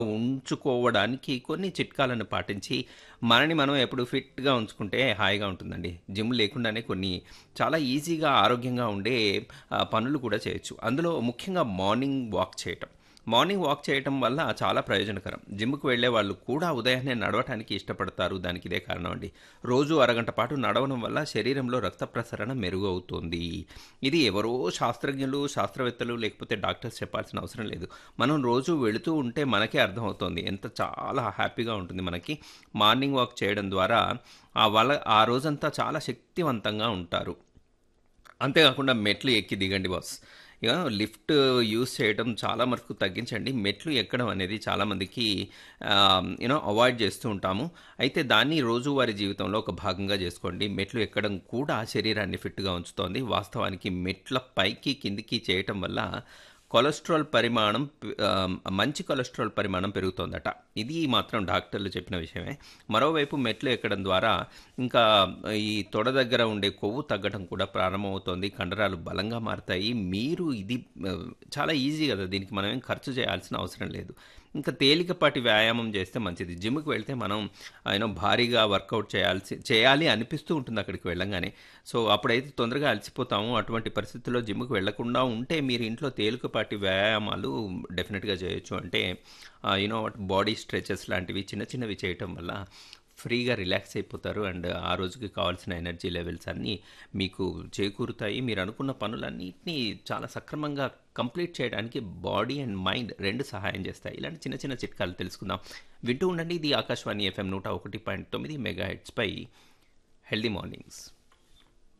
ఉంచుకోవడానికి కొన్ని చిట్కాలను పాటించి మనని మనం ఎప్పుడు ఫిట్‌గా ఉంచుకుంటే హాయిగా ఉంటుందండి. జిమ్ లేకుండానే కొన్ని చాలా ఈజీగా ఆరోగ్యంగా ఉండే ఆహ్, పనులు కూడా చేయొచ్చు. అందులో ముఖ్యంగా మార్నింగ్ వాక్ చేయటం. మార్నింగ్ వాక్ చేయటం వల్ల చాలా ప్రయోజనకరం. జిమ్‌కి వెళ్ళే వాళ్ళు కూడా ఉదయాన్నే నడవటానికి ఇష్టపడతారు. దానికి ఇదే కారణం అండి. రోజు అరగంట పాటు నడవడం వల్ల శరీరంలో రక్త ప్రసరణ మెరుగవుతుంది. ఇది ఎవరో శాస్త్రజ్ఞులు, శాస్త్రవేత్తలు లేకపోతే డాక్టర్స్ చెప్పాల్సిన అవసరం లేదు. మనం రోజు వెళుతూ ఉంటే మనకే అర్థమవుతోంది. ఎంత చాలా హ్యాపీగా ఉంటుంది మనకి. మార్నింగ్ వాక్ చేయడం ద్వారా ఆ వాళ్ళ ఆ రోజంతా చాలా శక్తివంతంగా ఉంటారు. అంతేకాకుండా మెట్లు ఎక్కి దిగండి బాస్. ఇగ లిఫ్ట్ యూజ్ చేయడం చాలా మటుకు తగ్గించండి. మెట్లు ఎక్కడం అనేది చాలామందికి ఆహ్, యూ నో అవాయిడ్ చేస్తూ ఉంటాము. అయితే దాన్ని రోజువారీ జీవితంలో ఒక భాగంగా చేసుకోండి. మెట్లు ఎక్కడం కూడా శరీరాన్ని ఫిట్‌గా ఉంచుతోంది. వాస్తవానికి మెట్ల పైకి, కిందికి చేయటం వల్ల కొలెస్ట్రాల్ పరిమాణం పి ఆహ్, మంచి కొలెస్ట్రాల్ పరిమాణం పెరుగుతోందట. ఇది మాత్రం డాక్టర్లు చెప్పిన విషయమే. మరోవైపు మెట్లు ఎక్కడం ద్వారా ఇంకా ఈ తొడ దగ్గర ఉండే కొవ్వు తగ్గడం కూడా ప్రారంభమవుతోంది. కండరాలు బలంగా మారతాయి. మీరు ఇది ఆహ్, చాలా ఈజీ కదా! దీనికి మనం ఏం ఖర్చు చేయాల్సిన అవసరం లేదు. ఇంకా తేలికపాటి వ్యాయామం చేస్తే మంచిది. జిమ్‌కి వెళ్తే మనం ఆహ్, యూ నో భారీగా వర్కౌట్ చేయాల్సి చేయాలి అనిపిస్తూ ఉంటుంది అక్కడికి వెళ్ళంగానే. సో, అప్పుడైతే తొందరగా అలసిపోతాము. అటువంటి పరిస్థితుల్లో జిమ్‌కి వెళ్ళకుండా ఉంటే మీరు ఇంట్లో తేలికపాటి వ్యాయామాలు డెఫినిట్‌గా చేయొచ్చు. అంటే ah, you know what body stretches లాంటివి చిన్న చిన్నవి చేయటం వల్ల ఫ్రీగా రిలాక్స్ అయిపోతారు. అండ్ ఆ రోజుకి కావాల్సిన ఎనర్జీ లెవెల్స్ అన్నీ మీకు చేకూరుతాయి. మీరు అనుకున్న పనులన్నిటిని చాలా సక్రమంగా కంప్లీట్ చేయడానికి బాడీ అండ్ మైండ్ 2 సహాయం చేస్తాయి. ఇలాంటి చిన్న చిన్న చిట్కాలు తెలుసుకుందాం. వింటూ ఉండండి. ఇది ఆకాశవాణి ఎఫ్ఎం 101.9 మెగాహెర్ట్జ్‌పై హెల్తీ మార్నింగ్స్.